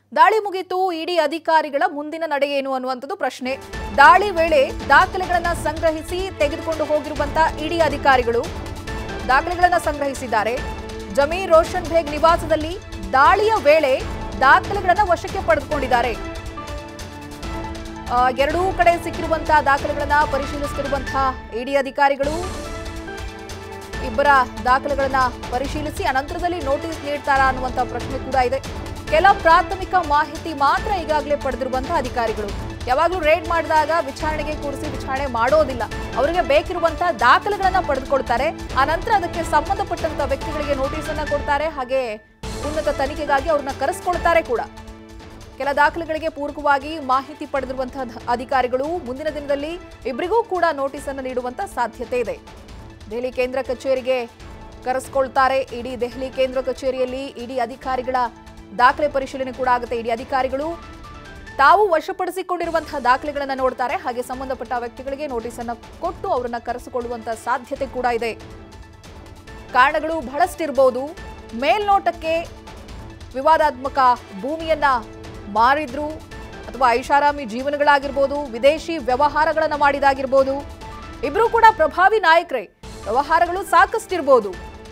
ದಾಳಿ ಮುಗಿತು ಇಡಿ ಅಧಿಕಾರಿಗಳ ಮುಂದಿನ ನಡೆ ಏನು ಅನ್ನುವಂಥದ್ದು ಪ್ರಶ್ನೆ ದಾಳಿ ವೇಳೆ ದಾಖಲೆಗಳನ್ನ ಸಂಗ್ರಹಿಸಿ ತೆಗೆದುಕೊಂಡು ಹೋಗಿರುವಂತ ಇಡಿ ಅಧಿಕಾರಿಗಳು ದಾಖಲೆಗಳನ್ನ ಸಂಗ್ರಹಿಸಿದ್ದಾರೆ ಜಮೀರ್ ರೋಷನ್ ಬೇಗ್ ನಿವಾಸದಲ್ಲಿ ದಾಳಿಯ ವೇಳೆ ದಾಖಲೆಗಳನ್ನ ವಶಕ್ಕೆ ಪಡೆದುಕೊಂಡಿದ್ದಾರೆ ಆ, ಎರಡೂ ಕಡೆ ಸಿಕ್ಕಿರುವಂತಹ ದಾಖಲೆಗಳನ್ನ ಪರಿಶೀಲಿಸುತ್ತಿರುವಂತಹ ಇಡಿ ಅಧಿಕಾರಿಗಳು ಇಬ್ಬರ ದಾಖಲೆಗಳನ್ನ ಪರಿಶೀಲಿಸಿ ಅನಂತರದಲ್ಲಿ ನೋಟಿಸ್ ನೀಡ್ತಾರಾ ಅನ್ನುವಂತಹ ಪ್ರಶ್ನೆ ಕೂಡ ಇದೆ ಕೆಲ ಪ್ರಾಥಮಿಕ ಮಾಹಿತಿ ಮಾತ್ರ ಈಗಾಗಲೇ ಪಡೆದಿರುವಂತಹ ಅಧಿಕಾರಿಗಳು ಯಾವಾಗಲೂ ರೇಡ್ ಮಾಡಿದಾಗ ವಿಚಾರಣೆಗೆ ಕೂರಿಸಿ ವಿಚಾರಣೆ ಮಾಡೋದಿಲ್ಲ ಅವರಿಗೆ ಬೇಕಿರುವಂತಹ ದಾಖಲೆಗಳನ್ನ ಪಡೆದುಕೊಳ್ತಾರೆ ಆ ನಂತರ ಅದಕ್ಕೆ ಸಂಬಂಧಪಟ್ಟಂತ ವ್ಯಕ್ತಿಗಳಿಗೆ ನೋಟಿಸ್ ಅನ್ನ ಕೊಡ್ತಾರೆ ಹಾಗೆ ಉನ್ನತ ತನಿಖೆಗಾಗಿ ಅವ್ರನ್ನ ಕರೆಸ್ಕೊಳ್ತಾರೆ ಕೂಡ ಕೆಲ ದಾಖಲೆಗಳಿಗೆ ಪೂರಕವಾಗಿ ಮಾಹಿತಿ ಪಡೆದಿರುವಂತಹ ಧ- ಅಧಿಕಾರಿಗಳು ಮುಂದಿನ ದಿನದಲ್ಲಿ ಇಬ್ಬರಿಗೂ ಕೂಡ ನೋಟಿಸ್ ಅನ್ನು ನೀಡುವಂತ ಸಾಧ್ಯತೆ ಇದೆ ದೆಹಲಿ ಕೇಂದ್ರ ಕಚೇರಿಗೆ ಕರೆಸ್ಕೊಳ್ತಾರೆ ಇಡೀ ದೆಹಲಿ ಕೇಂದ್ರ ಕಚೇರಿಯಲ್ಲಿ ಇಡೀ ಅಧಿಕಾರಿಗಳ ದಾಖಲೆ ಪರಿಶೀಲನೆ ಕೂಡ ಆಗುತ್ತೆ ಇಡೀ ಅಧಿಕಾರಿಗಳು ತಾವು ವಶಪಡಿಸಿಕೊಂಡಿರುವಂತಹ ದಾಖಲೆಗಳನ್ನ ನೋಡ್ತಾರೆ ಹಾಗೆ ಸಂಬಂಧಪಟ್ಟ ವ್ಯಕ್ತಿಗಳಿಗೆ ನೋಟಿಸ್ ಅನ್ನ ಕೊಟ್ಟು ಅವರನ್ನ ಕರೆಸಿಕೊಳ್ಳುವಂತ ಸಾಧ್ಯತೆ ಕೂಡ ಇದೆ ಕಾರಣಗಳು ಬಹಳಷ್ಟಿರಬಹುದು ಮೇಲ್ನೋಟಕ್ಕೆ ವಿವಾದಾತ್ಮಕ ಭೂಮಿಯನ್ನ ಮಾರಿದ್ರು ಅಥವಾ ಐಷಾರಾಮಿ ಜೀವನಗಳಾಗಿರ್ಬೋದು ವಿದೇಶಿ ವ್ಯವಹಾರಗಳನ್ನ ಮಾಡಿದಾಗಿರ್ಬೋದು ಇಬ್ರು ಕೂಡ ಪ್ರಭಾವಿ ನಾಯಕರೇ ವ್ಯವಹಾರಗಳು ಸಾಕಷ್ಟಿರ್ಬೋದು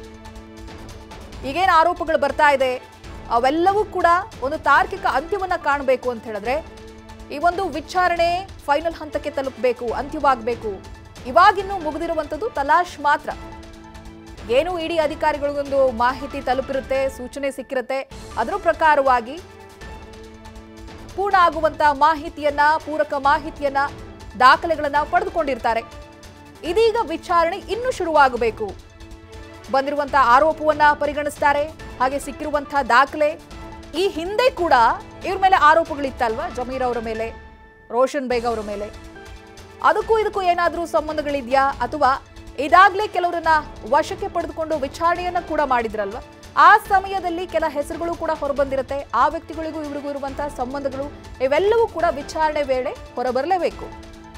ಈಗೇನು ಆರೋಪಗಳು ಬರ್ತಾ ಇದೆ ಅವೆಲ್ಲವೂ ಕೂಡ ಒಂದು ತಾರ್ಕಿಕ ಅಂತ್ಯವನ್ನ ಕಾಣಬೇಕು ಅಂತ ಹೇಳಿದ್ರೆ ಈ ಒಂದು ವಿಚಾರಣೆ ಫೈನಲ್ ಹಂತಕ್ಕೆ ತಲುಪಬೇಕು ಅಂತ್ಯವಾಗಬೇಕು ಇವಾಗಿನ್ನೂ ಮುಗಿದಿರುವಂಥದ್ದು ತಲಾಶ್ ಮಾತ್ರ ಏನು ಇಡೀ ಅಧಿಕಾರಿಗಳಿಗೊಂದು ಮಾಹಿತಿ ತಲುಪಿರುತ್ತೆ ಸೂಚನೆ ಸಿಕ್ಕಿರುತ್ತೆ ಅದರ ಪ್ರಕಾರವಾಗಿ ಪೂರ್ಣ ಆಗುವಂತ ಮಾಹಿತಿಯನ್ನ ಪೂರಕ ಮಾಹಿತಿಯನ್ನ ದಾಖಲೆಗಳನ್ನ ಪಡೆದುಕೊಂಡಿರ್ತಾರೆ ಇದೀಗ ವಿಚಾರಣೆ ಇನ್ನೂ ಶುರುವಾಗಬೇಕು ಬಂದಿರುವಂತಹ ಆರೋಪವನ್ನ ಪರಿಗಣಿಸ್ತಾರೆ ಹಾಗೆ ಸಿಕ್ಕಿರುವಂತಹ ದಾಖಲೆ ಈ ಹಿಂದೆ ಕೂಡ ಇವ್ರ ಮೇಲೆ ಆರೋಪಗಳಿತ್ತಲ್ವಾ ಜಮೀರ್ ಅವರ ಮೇಲೆ ರೋಷನ್ ಬೇಗ್ ಅವರ ಮೇಲೆ ಅದಕ್ಕೂ ಇದಕ್ಕೂ ಏನಾದರೂ ಸಂಬಂಧಗಳಿದೆಯಾ ಅಥವಾ ಇದಾಗ್ಲೇ ಕೆಲವರನ್ನ ವಶಕ್ಕೆ ಪಡೆದುಕೊಂಡು ವಿಚಾರಣೆಯನ್ನ ಕೂಡ ಮಾಡಿದ್ರಲ್ವಾ ಆ ಸಮಯದಲ್ಲಿ ಕೆಲ ಹೆಸರುಗಳು ಕೂಡ ಹೊರಬಂದಿರುತ್ತೆ ಆ ವ್ಯಕ್ತಿಗಳಿಗೂ ಇವರಿಗೂ ಇರುವಂತಹ ಸಂಬಂಧಗಳು ಇವೆಲ್ಲವೂ ಕೂಡ ವಿಚಾರಣೆ ವೇಳೆ ಹೊರಬರಲೇಬೇಕು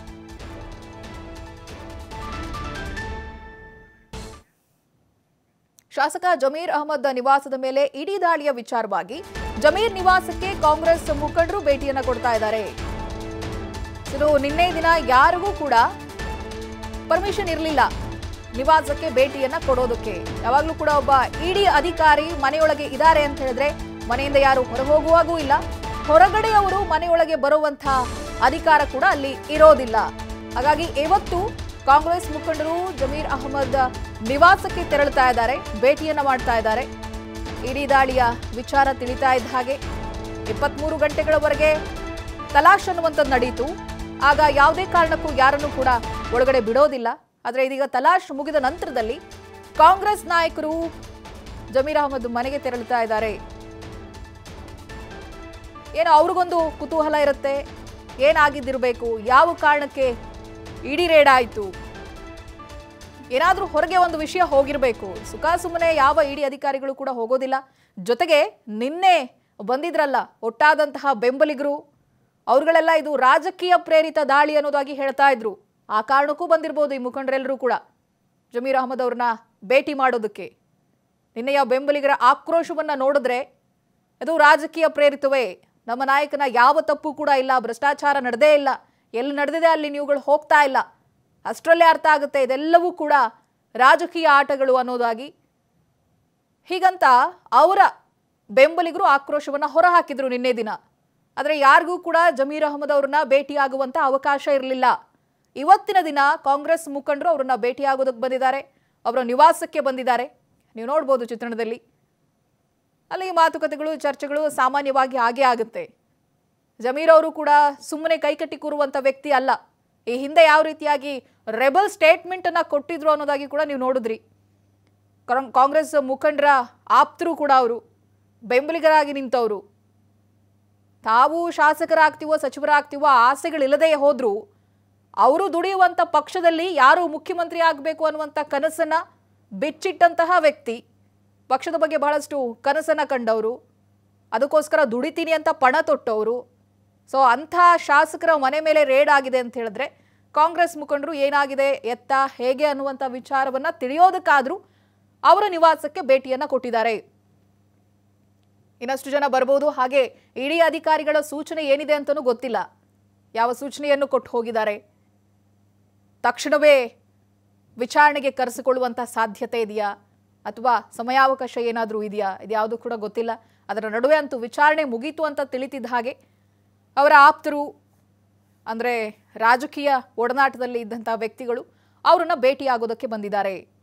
ಶಾಸಕ ಜಮೀರ್ ಅಹಮದ್ ನಿವಾಸದ ಮೇಲೆ ಇಡೀ ದಾಳಿಯ ವಿಚಾರವಾಗಿ ಜಮೀರ್ ನಿವಾಸಕ್ಕೆ ಕಾಂಗ್ರೆಸ್ ಮುಖಂಡರು ಭೇಟಿಯನ್ನ ಕೊಡ್ತಾ ಇದ್ದಾರೆ ಇದು ನಿನ್ನೆ ದಿನ ಯಾರಿಗೂ ಕೂಡ ಪರ್ಮಿಷನ್ ಇರಲಿಲ್ಲ ನಿವಾಸಕ್ಕೆ ಭೇಟಿಯನ್ನ ಕೊಡೋದಕ್ಕೆ ಯಾವಾಗಲೂ ಕೂಡ ಒಬ್ಬ ಇಡಿ ಅಧಿಕಾರಿ ಮನೆಯೊಳಗೆ ಇದ್ದಾರೆ ಅಂತ ಹೇಳಿದ್ರೆ ಮನೆಯಿಂದ ಯಾರು ಹೊರಹೋಗುವಾಗೂ ಇಲ್ಲ ಹೊರಗಡೆಯವರು ಮನೆಯೊಳಗೆ ಬರುವಂತ ಅಧಿಕಾರ ಕೂಡ ಅಲ್ಲಿ ಇರೋದಿಲ್ಲ ಹಾಗಾಗಿ ಇವತ್ತು ಕಾಂಗ್ರೆಸ್ ಮುಖಂಡರು ಜಮೀರ್ ಅಹಮದ್ ನಿವಾಸಕ್ಕೆ ತೆರಳುತ್ತಾ ಇದ್ದಾರೆ ಭೇಟಿಯನ್ನ ಮಾಡ್ತಾ ಇದ್ದಾರೆ ಇಡೀ ದಾಳಿಯ ವಿಚಾರ ತಿಳಿತಾ ಇದ್ದ ಹಾಗೆ ಇಪ್ಪತ್ಮೂರು ಗಂಟೆಗಳವರೆಗೆ ತಲಾಶ್ ಅನ್ನುವಂಥದ್ದು ನಡೀತು ಆಗ ಯಾವುದೇ ಕಾರಣಕ್ಕೂ ಯಾರನ್ನೂ ಕೂಡ ಒಳಗಡೆ ಬಿಡೋದಿಲ್ಲ ಆದರೆ ಇದೀಗ ತಲಾಶ್ ಮುಗಿದ ನಂತರದಲ್ಲಿ ಕಾಂಗ್ರೆಸ್ ನಾಯಕರು ಜಮೀರ್ ಅಹಮದ್ ಮನೆಗೆ ತೆರಳುತ್ತಾ ಇದ್ದಾರೆ ಏನೋ ಅವ್ರಿಗೊಂದು ಕುತೂಹಲ ಇರುತ್ತೆ ಏನಾಗಿದ್ದಿರಬೇಕು ಯಾವ ಕಾರಣಕ್ಕೆ ಇಡೀ ರೇಡ್ ಆಯಿತು ಏನಾದರೂ ಹೊರಗೆ ಒಂದು ವಿಷಯ ಹೋಗಿರಬೇಕು ಸುಖ ಸುಮ್ಮನೆ ಯಾವ ಇಡಿ ಅಧಿಕಾರಿಗಳು ಕೂಡ ಹೋಗೋದಿಲ್ಲ ಜೊತೆಗೆ ನಿನ್ನೆ ಬಂದಿದ್ರಲ್ಲ ಒಟ್ಟಾದಂತಹ ಬೆಂಬಲಿಗರು ಅವ್ರುಗಳೆಲ್ಲ ಇದು ರಾಜಕೀಯ ಪ್ರೇರಿತ ದಾಳಿ ಅನ್ನೋದಾಗಿ ಹೇಳ್ತಾ ಇದ್ರು ಆ ಕಾರಣಕ್ಕೂ ಬಂದಿರ್ಬೋದು ಈ ಮುಖಂಡರೆಲ್ಲರೂ ಕೂಡ ಜಮೀರ್ ಅಹಮದ್ ಅವ್ರನ್ನ ಭೇಟಿ ಮಾಡೋದಕ್ಕೆ ನಿನ್ನೆಯ ಬೆಂಬಲಿಗರ ಆಕ್ರೋಶವನ್ನ ನೋಡಿದ್ರೆ ಅದು ರಾಜಕೀಯ ಪ್ರೇರಿತವೇ ನಮ್ಮ ನಾಯಕನ ಯಾವ ತಪ್ಪು ಕೂಡ ಇಲ್ಲ ಭ್ರಷ್ಟಾಚಾರ ನಡೆದೇ ಇಲ್ಲ ಎಲ್ಲಿ ನಡೆದಿದೆ ಅಲ್ಲಿ ನೀವುಗಳು ಹೋಗ್ತಾ ಇಲ್ಲ ಅಷ್ಟರಲ್ಲೇ ಅರ್ಥ ಆಗುತ್ತೆ ಇದೆಲ್ಲವೂ ಕೂಡ ರಾಜಕೀಯ ಆಟಗಳು ಅನ್ನೋದಾಗಿ ಹೀಗಂತ ಅವರ ಬೆಂಬಲಿಗರು ಆಕ್ರೋಶವನ್ನ ಹೊರಹಾಕಿದ್ರು ನಿನ್ನೆ ದಿನ ಆದರೆ ಯಾರಿಗೂ ಕೂಡ ಜಮೀರ್ ಅಹಮದ್ ಅವ್ರನ್ನ ಭೇಟಿಯಾಗುವಂತ ಅವಕಾಶ ಇರಲಿಲ್ಲ ಇವತ್ತಿನ ದಿನ ಕಾಂಗ್ರೆಸ್ ಮುಖಂಡರು ಅವ್ರನ್ನ ಭೇಟಿಯಾಗೋದಕ್ಕೆ ಬಂದಿದ್ದಾರೆ ಅವರ ನಿವಾಸಕ್ಕೆ ಬಂದಿದ್ದಾರೆ ನೀವು ನೋಡ್ಬೋದು ಚಿತ್ರಣದಲ್ಲಿ ಅಲ್ಲಿ ಮಾತುಕತೆಗಳು ಚರ್ಚೆಗಳು ಸಾಮಾನ್ಯವಾಗಿ ಹಾಗೇ ಆಗುತ್ತೆ ಜಮೀರ್ ಅವರು ಕೂಡ ಸುಮ್ಮನೆ ಕೈಕಟ್ಟಿ ಕೂರುವಂಥ ವ್ಯಕ್ತಿ ಅಲ್ಲ ಈ ಹಿಂದೆ ಯಾವ ರೀತಿಯಾಗಿ ರೆಬಲ್ ಸ್ಟೇಟ್ಮೆಂಟ್ ಅನ್ನ ಕೊಟ್ಟಿದ್ರು ಅನ್ನೋದಾಗಿ ಕೂಡ ನೀವು ನೋಡಿದ್ರಿ ಕಾಂಗ್- ಕಾಂಗ್ರೆಸ್ ಮುಖಂಡರ ಆಪ್ತರು ಕೂಡ ಅವರು ಬೆಂಬಲಿಗರಾಗಿ ನಿಂತವರು ತಾವು ಶಾಸಕರಾಗ್ತೀವೋ ಸಚಿವರಾಗ್ತೀವೋ ಆಸೆಗಳಿಲ್ಲದೆ ಹೋದ್ರು ಅವರು ದುಡಿಯುವಂಥ ಪಕ್ಷದಲ್ಲಿ ಯಾರು ಮುಖ್ಯಮಂತ್ರಿ ಆಗಬೇಕು ಅನ್ನುವಂಥ ಕನಸನ್ನ ಬಿಚ್ಚಿಟ್ಟಂತಹ ವ್ಯಕ್ತಿ ಪಕ್ಷದ ಬಗ್ಗೆ ಬಹಳಷ್ಟು ಕನಸನ್ನ ಕಂಡವರು ಅದಕ್ಕೋಸ್ಕರ ದುಡಿತೀನಿ ಅಂತ ಪಣ ತೊಟ್ಟವರು ಸೊ ಅಂಥ ಶಾಸಕರ ಮನೆ ಮೇಲೆ ರೇಡ್ ಆಗಿದೆ ಅಂತ ಹೇಳಿದ್ರೆ ಕಾಂಗ್ರೆಸ್ ಮುಖಂಡರು ಏನಾಗಿದೆ ಎತ್ತ ಹೇಗೆ ಅನ್ನುವಂಥ ವಿಚಾರವನ್ನ ತಿಳಿಯೋದಕ್ಕಾದ್ರೂ ಅವರ ನಿವಾಸಕ್ಕೆ ಭೇಟಿಯನ್ನ ಕೊಟ್ಟಿದ್ದಾರೆ ಇನ್ನಷ್ಟು ಜನ ಬರ್ಬೋದು ಹಾಗೆ ಇಡೀ ಅಧಿಕಾರಿಗಳ ಸೂಚನೆ ಏನಿದೆ ಅಂತಲೂ ಗೊತ್ತಿಲ್ಲ ಯಾವ ಸೂಚನೆಯನ್ನು ಕೊಟ್ಟು ಹೋಗಿದ್ದಾರೆ ತಕ್ಷಣವೇ ವಿಚಾರಣೆಗೆ ಕರೆಸಿಕೊಳ್ಳುವಂಥ ಸಾಧ್ಯತೆ ಇದೆಯಾ ಅಥವಾ ಸಮಯಾವಕಾಶ ಏನಾದರೂ ಇದೆಯಾ ಇದ್ಯಾವುದು ಕೂಡ ಗೊತ್ತಿಲ್ಲ ಅದರ ನಡುವೆ ಅಂತೂ ವಿಚಾರಣೆ ಮುಗೀತು ಅಂತ ತಿಳಿತಿದ್ದ ಹಾಗೆ ಅವರ ಆಪ್ತರು ಅಂದರೆ ರಾಜಕೀಯ ಒಡನಾಟದಲ್ಲಿ ಇದ್ದಂಥ ವ್ಯಕ್ತಿಗಳು ಅವರನ್ನ ಭೇಟಿಯಾಗೋದಕ್ಕೆ ಬಂದಿದ್ದಾರೆ